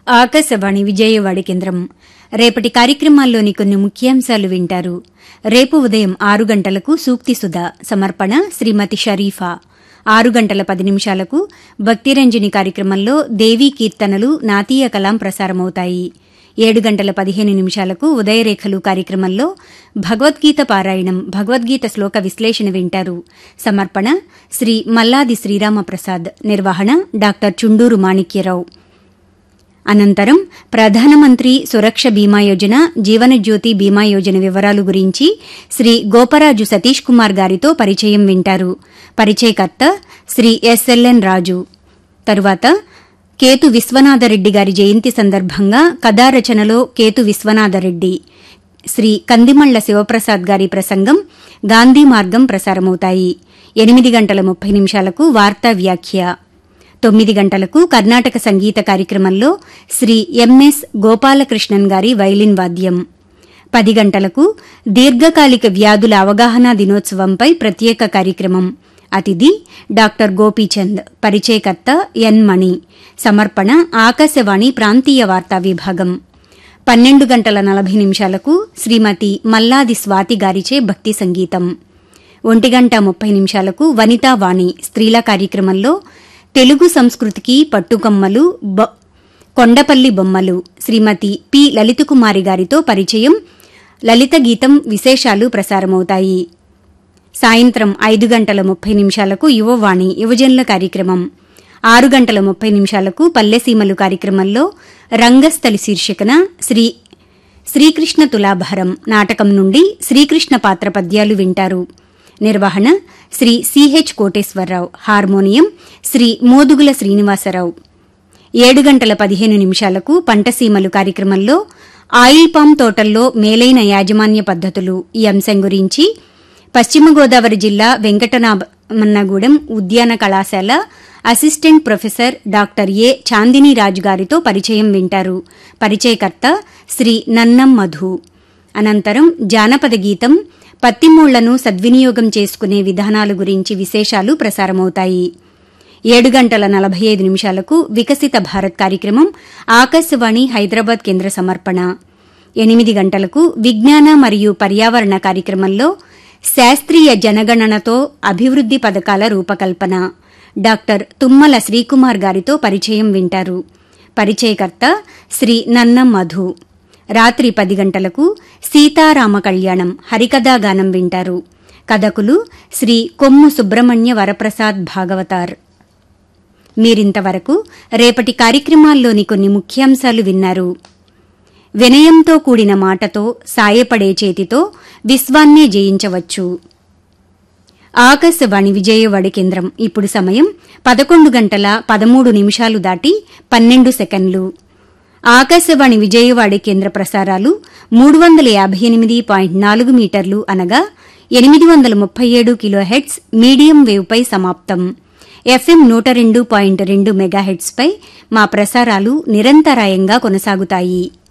ఆకాశవాణి విజయవాడ కేంద్రం రేపటి కార్యక్రమాల్లోని కొన్ని ముఖ్యాంశాలు వింటారు రేపు ఉదయం ఆరు గంటలకు సూక్తి సుధ సమర్పణ శ్రీమతి షరీఫా ఆరు గంటల పది నిమిషాలకు భక్తిరంజని కార్యక్రమంలో దేవీ కీర్తనలు నాతీయ కలాం ప్రసారమవుతాయి ఏడు గంటల పదిహేను నిమిషాలకు ఉదయరేఖలు కార్యక్రమంలో భగవద్గీత పారాయణం భగవద్గీత శ్లోక విశ్లేషణ వింటారు సమర్పణ శ్రీ మల్లాది శ్రీరామప్రసాద్ నిర్వహణ డాక్టర్ చుండూరు మాణిక్యరావు అనంతరం ప్రధానమంత్రి సురక్ష బీమా యోజన జీవనజ్యోతి బీమా యోజన వివరాలు గురించి శ్రీ గోపరాజు సతీష్ కుమార్ గారితో పరిచయం వింటారు పరిచయకర్త శ్రీ ఎస్ఎల్ఎన్ రాజు తరువాత కేతు విశ్వనాథరెడ్డి గారి జయంతి సందర్భంగా కథారచనలో కేతు విశ్వనాథరెడ్డి శ్రీ కందిమళ్ల శివప్రసాద్ గారి ప్రసంగం గాంధీ మార్గం ప్రసారమవుతాయి ఎనిమిది గంటల ముప్పై నిమిషాలకు వార్తా వ్యాఖ్య తొమ్మిది గంటలకు కర్ణాటక సంగీత కార్యక్రమంలో శ్రీ ఎంఎస్ గోపాలకృష్ణన్ గారి వైలిన్ వాద్యం పది గంటలకు దీర్ఘకాలిక వ్యాధుల అవగాహన దినోత్సవంపై ప్రత్యేక కార్యక్రమం అతిథి డాక్టర్ గోపీచంద్ పరిచయకర్త ఎన్ మణి సమర్పణ ఆకాశవాణి ప్రాంతీయ వార్తా విభాగం పన్నెండు గంటల నలభై నిమిషాలకు శ్రీమతి మల్లాది స్వాతి గారిచే భక్తి సంగీతం ఒంటి గంట ముప్పై నిమిషాలకు వనితా వాణి స్త్రీల కార్యక్రమంలో తెలుగు సంస్కృతికి పట్టుకొమ్మలు బ- కొండపల్లి బొమ్మలు శ్రీమతి పి లలితకుమారి గారితో పరిచయం లలిత గీతం విశేషాలు ప్రసారమవుతాయి సాయంత్రం ఐదు గంటల ముప్పై నిమిషాలకు యువవాణి యువజనుల కార్యక్రమం ఆరు గంటల ముప్పై నిమిషాలకు పల్లెసీమలు కార్యక్రమంలో రంగస్థలి శీర్షికన శ్రీ శ్రీకృష్ణ తులాభారం నాటకం నుండి శ్రీకృష్ణ పాత్ర పద్యాలు వింటారు నిర్వహణ శ్రీ సిహెచ్ కోటేశ్వరరావు హార్మోనియం శ్రీ మోదుగుల శ్రీనివాసరావు ఏడు గంటల పదిహేను నిమిషాలకు పంటసీమలు కార్యక్రమంలో ఆయిల్ పామ్ తోటల్లో మేలైన యాజమాన్య పద్దతులు ఈ అంశం గురించి పశ్చిమ గోదావరి జిల్లా వెంకటనామన్నగూడెం ఉద్యాన కళాశాల assistant professor doctor A Chandini Raju గారితో పరిచయం వింటారు పరిచయకర్త శ్రీ నన్నం మధు అనంతరం జానపద గీతం పత్తిమూళ్లను సద్వినియోగం చేసుకునే విధానాల గురించి విశేషాలు ప్రసారమవుతాయి ఏడు గంటల నలభై ఐదు నిమిషాలకు వికసిత భారత్ కార్యక్రమం ఆకాశవాణి హైదరాబాద్ కేంద్ర సమర్పణ ఎనిమిది గంటలకు విజ్ఞాన మరియు పర్యావరణ కార్యక్రమంలో శాస్త్రీయ జనగణనతో అభివృద్ది పథకాల రూపకల్పన డాక్టర్ తుమ్మల శ్రీకుమార్ గారితో పరిచయం వింటారు పరిచయకర్త శ్రీ నన్నం మధు రాత్రి పది గంటలకు సీతారామ కళ్యాణం హరికథా గానం వింటారు కథకులు శ్రీ కొమ్ము సుబ్రహ్మణ్య వరప్రసాద్ భాగవతార్ మీరింతవరకు రేపటి కార్యక్రమాల్లోని కొన్ని ముఖ్యాంశాలు విన్నారు వినయంతో కూడిన మాటతో సాయపడే చేతితో విశ్వాన్నే జయించవచ్చు ఆకాశవాణి విజయవాడ కేంద్రం ఇప్పుడు సమయం పదకొండు గంటల పదమూడు నిమిషాలు దాటి పన్నెండు సెకండ్లు ఆకాశవాణి విజయవాడ కేంద్ర ప్రసారాలు మూడు వందల యాభై ఎనిమిది పాయింట్ నాలుగు మీటర్లు అనగా ఎనిమిది వందల ముప్పై ఏడు కిలోహెట్స్ మీడియం వేవ్పై సమాప్తం ఎఫ్ఎం నూట రెండు పాయింట్ రెండు మెగాహెట్స్పై మా ప్రసారాలు నిరంతరాయంగా కొనసాగుతాయి